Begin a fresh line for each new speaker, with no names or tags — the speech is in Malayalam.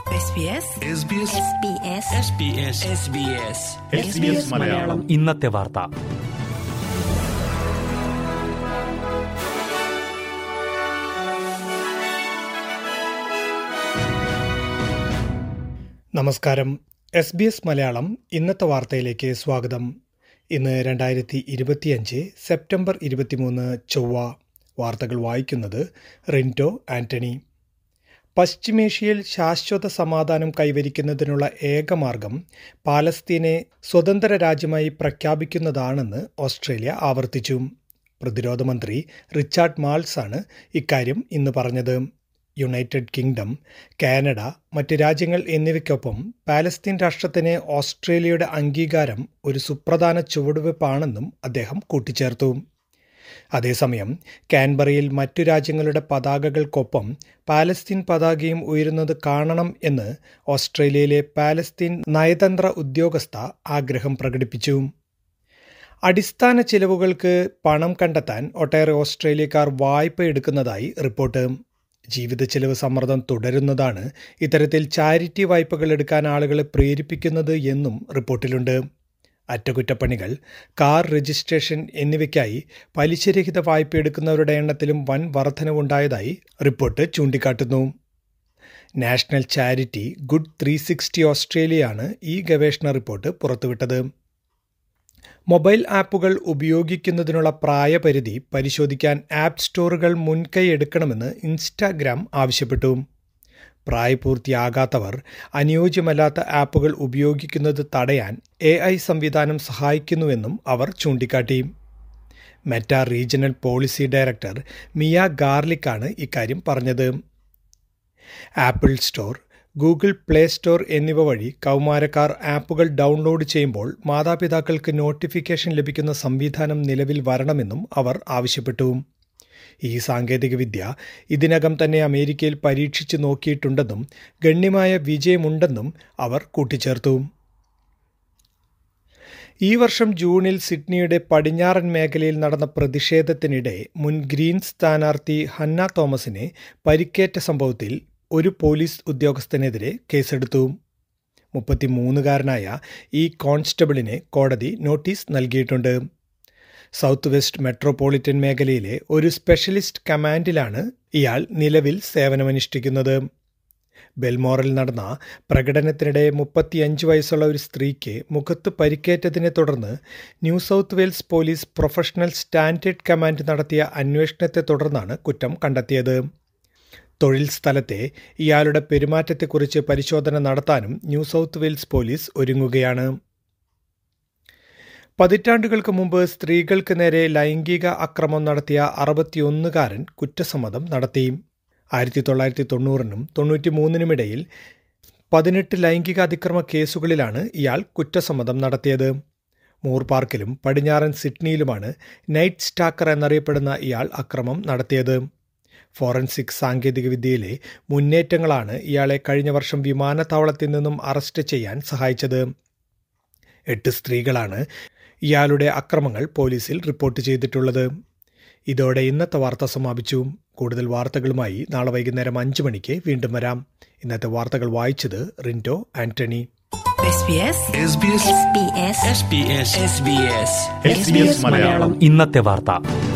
മലയാളം
ഇന്നത്തെ വാർത്ത
നമസ്കാരം എസ് ബി എസ് മലയാളം ഇന്നത്തെ വാർത്തയിലേക്ക് സ്വാഗതം ഇന്ന് രണ്ടായിരത്തി ഇരുപത്തിയഞ്ച് സെപ്റ്റംബർ ഇരുപത്തിമൂന്ന് ചൊവ്വ വാർത്തകൾ വായിക്കുന്നത് റിൻറ്റോ ആന്റണി പശ്ചിമേഷ്യയിൽ ശാശ്വത സമാധാനം കൈവരിക്കുന്നതിനുള്ള ഏക മാർഗം പാലസ്തീനെ സ്വതന്ത്ര രാജ്യമായി പ്രഖ്യാപിക്കുന്നതാണെന്ന് ഓസ്ട്രേലിയ ആവർത്തിച്ചു പ്രതിരോധ മന്ത്രി റിച്ചാർഡ് മാൾസ് ആണ് ഇക്കാര്യം ഇന്ന് പറഞ്ഞത് യുണൈറ്റഡ് കിങ്ഡം കാനഡ മറ്റ് രാജ്യങ്ങൾ എന്നിവയ്ക്കൊപ്പം പാലസ്തീൻ രാഷ്ട്രത്തിന് ഓസ്ട്രേലിയയുടെ അംഗീകാരം ഒരു സുപ്രധാന ചുവടുവെപ്പാണെന്നും അദ്ദേഹം കൂട്ടിച്ചേർത്തു അതേസമയം കാൻബറയിൽ മറ്റു രാജ്യങ്ങളുടെ പതാകകൾക്കൊപ്പം പാലസ്തീൻ പതാകയും ഉയരുന്നത് കാണണം എന്ന് ഓസ്ട്രേലിയയിലെ പാലസ്തീൻ നയതന്ത്ര ഉദ്യോഗസ്ഥ ആഗ്രഹം പ്രകടിപ്പിച്ചു അടിസ്ഥാന ചിലവുകൾക്ക് പണം കണ്ടെത്താൻ ഒട്ടേറെ ഓസ്ട്രേലിയക്കാർ വായ്പ എടുക്കുന്നതായി റിപ്പോർട്ട് ജീവിത ചെലവ് സമ്മർദ്ദം തുടരുന്നതാണ് ഇത്തരത്തിൽ ചാരിറ്റി വായ്പകൾ എടുക്കാൻ ആളുകളെ പ്രേരിപ്പിക്കുന്നത് എന്നും റിപ്പോർട്ടിലുണ്ട് അറ്റകുറ്റപ്പണികൾ കാർ രജിസ്ട്രേഷൻ എന്നിവയ്ക്കായി പലിശരഹിത വായ്പ എടുക്കുന്നവരുടെ എണ്ണത്തിലും വൻ വർധനവുണ്ടായതായി റിപ്പോർട്ട് ചൂണ്ടിക്കാട്ടുന്നു national charity good three sixty ഓസ്ട്രേലിയയാണ് ഈ ഗവേഷണ റിപ്പോർട്ട് പുറത്തുവിട്ടത് മൊബൈൽ ആപ്പുകൾ ഉപയോഗിക്കുന്നതിനുള്ള പ്രായപരിധി പരിശോധിക്കാൻ ആപ്പ് സ്റ്റോറുകൾ മുൻകൈ എടുക്കണമെന്ന് ഇൻസ്റ്റാഗ്രാം ആവശ്യപ്പെട്ടു പ്രായപൂർത്തിയാകാത്തവർ അനുയോജ്യമല്ലാത്ത ആപ്പുകൾ ഉപയോഗിക്കുന്നത് തടയാൻ എ ഐ സംവിധാനം സഹായിക്കുന്നുവെന്നും അവർ ചൂണ്ടിക്കാട്ടി Meta regional policy director Mia ഗാർലിക്കാണ് ഇക്കാര്യം പറഞ്ഞത് Apple Store Google Play Store എന്നിവ വഴി കൗമാരക്കാർ ആപ്പുകൾ ഡൗൺലോഡ് ചെയ്യുമ്പോൾ മാതാപിതാക്കൾക്ക് നോട്ടിഫിക്കേഷൻ ലഭിക്കുന്ന സംവിധാനം നിലവിൽ വരണമെന്നും അവർ ആവശ്യപ്പെട്ടു ഈ സാങ്കേതികവിദ്യ ഇതിനകം തന്നെ അമേരിക്കയിൽ പരീക്ഷിച്ചു നോക്കിയിട്ടുണ്ടെന്നും ഗണ്യമായ വിജയമുണ്ടെന്നും അവർ കൂട്ടിച്ചേർത്തു ഈ വർഷം ജൂണിൽ സിഡ്നിയുടെ പടിഞ്ഞാറൻ മേഖലയിൽ നടന്ന പ്രതിഷേധത്തിനിടെ മുൻ ഗ്രീൻ സ്ഥാനാർത്ഥി ഹന്ന തോമസിനെ പരിക്കേറ്റ സംഭവത്തിൽ ഒരു പോലീസ് ഉദ്യോഗസ്ഥനെതിരെ കേസെടുത്തു മുപ്പത്തിമൂന്നുകാരനായ ഈ കോൺസ്റ്റബിളിന് കോടതി നോട്ടീസ് നൽകിയിട്ടുണ്ട് സൗത്ത് വെസ്റ്റ് മെട്രോപൊളിറ്റൻ മേഖലയിലെ ഒരു സ്പെഷ്യലിസ്റ്റ് കമാൻഡിലാണ് ഇയാൾ നിലവിൽ സേവനമനുഷ്ഠിക്കുന്നത് ബെൽമോറിൽ നടന്ന പ്രകടനത്തിനിടെ മുപ്പത്തിയഞ്ച് വയസ്സുള്ള ഒരു സ്ത്രീക്ക് മുഖത്ത് പരിക്കേറ്റതിനെ തുടർന്ന് New South Wales police professional standard command നടത്തിയ അന്വേഷണത്തെ തുടർന്നാണ് കുറ്റം കണ്ടെത്തിയത് തൊഴിൽ സ്ഥലത്തെ ഇയാളുടെ പെരുമാറ്റത്തെക്കുറിച്ച് പരിശോധന നടത്താനും ന്യൂ സൗത്ത് വെയിൽസ് പോലീസ് ഒരുങ്ങുകയാണ് പതിറ്റാണ്ടുകൾക്ക് മുമ്പ് സ്ത്രീകൾക്ക് നേരെ ലൈംഗിക അക്രമം നടത്തിയ അറുപത്തിയൊന്നുകാരൻ കുറ്റസമ്മതം നടത്തി ആയിരത്തി തൊള്ളായിരത്തി തൊണ്ണൂറിനും തൊണ്ണൂറ്റി മൂന്നിനുമിടയിൽ പതിനെട്ട് ലൈംഗിക അതിക്രമ കേസുകളിലാണ് ഇയാൾ കുറ്റസമ്മതം നടത്തിയത് മൂർ പാർക്കിലും പടിഞ്ഞാറൻ സിഡ്നിയിലുമാണ് നൈറ്റ് സ്റ്റാക്കർ എന്നറിയപ്പെടുന്ന ഇയാൾ അക്രമം നടത്തിയത് ഫോറൻസിക് സാങ്കേതികവിദ്യയിലെ മുന്നേറ്റങ്ങളാണ് ഇയാളെ കഴിഞ്ഞ വർഷം വിമാനത്താവളത്തിൽ നിന്നും അറസ്റ്റ് ചെയ്യാൻ സഹായിച്ചത് എട്ട് സ്ത്രീകളാണ് ഇയാളുടെ അക്രമങ്ങൾ പോലീസിൽ റിപ്പോർട്ട് ചെയ്തിട്ടുള്ളത് ഇതോടെ ഇന്നത്തെ വാർത്ത സമാപിച്ചു കൂടുതൽ വാർത്തകളുമായി നാളെ വൈകുന്നേരം അഞ്ച് മണിക്ക് വീണ്ടും വരാം ഇന്നത്തെ വാർത്തകൾ വായിച്ചത് റിൻറ്റോ ആന്റണി
മലയാളം
ഇന്നത്തെ വാർത്ത